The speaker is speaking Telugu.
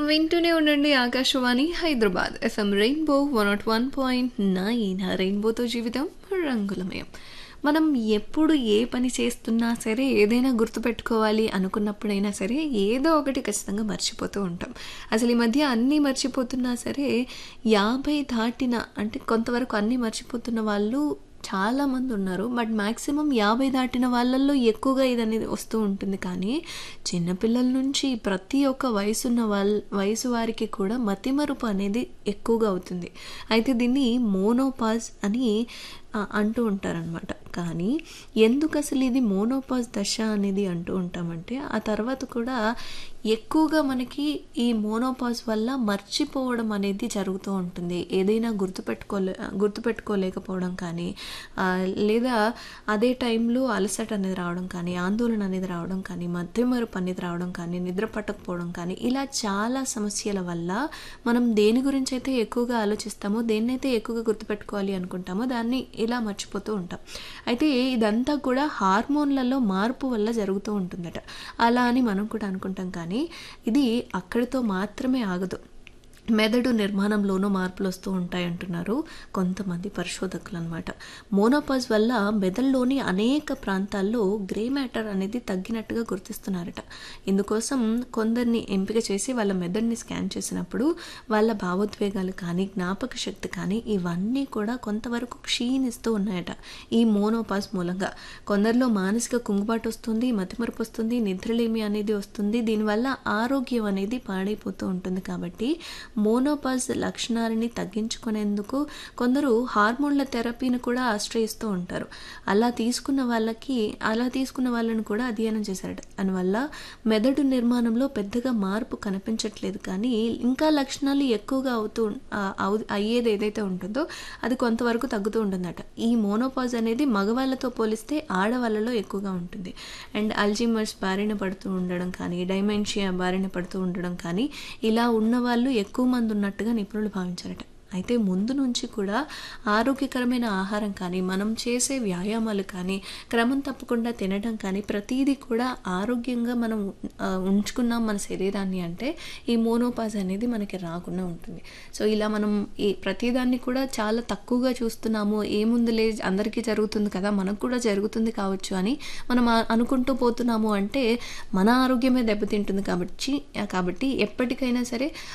వింటూనే ఉండండి Akashvani Hyderabad FM Rainbow one nought one point nine రెయిన్బోతో జీవితం రంగులమయం మనం ఎప్పుడు ఏ పని చేస్తున్నా సరే ఏదైనా గుర్తుపెట్టుకోవాలి అనుకున్నప్పుడైనా సరే ఏదో ఒకటి ఖచ్చితంగా మర్చిపోతూ ఉంటాం అసలు ఈ మధ్య అన్నీ మర్చిపోతున్నా సరే యాభై దాటిన అంటే కొంతవరకు అన్నీ మర్చిపోతున్న వాళ్ళు చాలామంది ఉన్నారు బట్ మ్యాక్సిమం యాభై దాటిన వాళ్ళల్లో ఎక్కువగా ఇది అనేది వస్తూ ఉంటుంది కానీ చిన్నపిల్లల నుంచి ప్రతి ఒక్క వయసున్న వాళ్ళ వయసు వారికి కూడా మతిమరుపు అనేది ఎక్కువగా అవుతుంది అయితే దీన్ని మోనోపాజ్ అని ఆ, అంటూ ఉంటారనమాట కానీ ఎందుకు అసలు ఇది మోనోపాజ్ దశ అనేది అంటూ ఉంటామంటే ఆ తర్వాత కూడా ఎక్కువగా మనకి ఈ మోనోపాజ్ వల్ల మర్చిపోవడం అనేది జరుగుతూ ఉంటుంది ఏదైనా గుర్తుపెట్టుకోలే గుర్తుపెట్టుకోలేకపోవడం కానీ ఆ, లేదా అదే టైంలో అలసట అనేది రావడం కానీ ఆందోళన అనేది రావడం కానీ మధ్యమరుపు అనేది రావడం కానీ నిద్ర పట్టకపోవడం కానీ ఇలా చాలా సమస్యల వల్ల మనం దేని గురించి అయితే ఎక్కువగా ఆలోచిస్తామో దేన్నైతే ఎక్కువగా గుర్తుపెట్టుకోవాలి అనుకుంటామో దాన్ని ఇలా మర్చిపోతూ ఉంటాం అయితే ఇదంతా కూడా హార్మోన్లలో మార్పు వల్ల జరుగుతూ ఉంటుందట అలా అని మనం కూడా అనుకుంటాం కానీ ఇది అక్కడితో మాత్రమే ఆగదు మెదడు నిర్మాణంలోనూ మార్పులు వస్తూ ఉంటాయి అంటున్నారు కొంతమంది పరిశోధకులు అనమాట మోనోపాజ్ వల్ల మెదడులోని అనేక ప్రాంతాల్లో గ్రే మ్యాటర్ అనేది తగ్గినట్టుగా గుర్తిస్తున్నారట ఇందుకోసం కొందరిని ఎంపిక చేసి వాళ్ళ మెదడుని స్కాన్ చేసినప్పుడు వాళ్ళ భావోద్వేగాలు కానీ జ్ఞాపక శక్తి కానీ ఇవన్నీ కూడా కొంతవరకు క్షీణిస్తూ ఉన్నాయట ఈ మోనోపాజ్ మూలంగా కొందరిలో మానసిక కుంగుబాటు వస్తుంది మతిమరుపు వస్తుంది నిద్రలేమి అనేది వస్తుంది దీనివల్ల ఆరోగ్యం అనేది పాడైపోతూ ఉంటుంది కాబట్టి మోనోపాజ్ లక్షణాలని తగ్గించుకునేందుకు కొందరు హార్మోన్ల థెరపీని కూడా ఆశ్రయిస్తూ ఉంటారు అలా తీసుకున్న వాళ్ళకి అలా తీసుకున్న వాళ్ళని కూడా అధ్యయనం చేశారట దానివల్ల మెదడు నిర్మాణంలో పెద్దగా మార్పు కనిపించట్లేదు కానీ ఇంకా లక్షణాలు ఎక్కువగా అవుతూ ఆ, అవు- అయ్యేది ఏదైతే ఉంటుందో అది కొంతవరకు తగ్గుతూ ఉంటుందట ఈ మోనోపాజ్ అనేది మగవాళ్ళతో పోలిస్తే ఆడవాళ్ళలో ఎక్కువగా ఉంటుంది అండ్ అల్జీమర్స్ బారిన పడుతూ ఉండడం కానీ డైమెన్షియా బారిన పడుతూ ఉండడం కానీ ఇలా ఉన్న వాళ్ళు ఎక్కువ మంది ఉన్నట్టుగా నిపుణులు భావించారట అయితే ముందు నుంచి కూడా ఆరోగ్యకరమైన ఆహారం కానీ మనం చేసే వ్యాయామాలు కానీ క్రమం తప్పకుండా తినడం కానీ ప్రతిదీ కూడా ఆరోగ్యంగా మనం ఆ, ఉంచుకున్నాం మన శరీరాన్ని అంటే ఈ మోనోపాజ్ అనేది మనకి రాకుండా ఉంటుంది సో ఇలా మనం ఈ ప్రతిదాన్ని కూడా చాలా తక్కువగా చూస్తున్నాము ఏముందిలే అందరికీ జరుగుతుంది కదా మనకు కూడా జరుగుతుంది కావచ్చు అని మనం ఆ- అనుకుంటూ పోతున్నాము అంటే మన ఆరోగ్యమే దెబ్బతింటుంది కాబట్టి కాబట్టి ఎప్పటికైనా సరే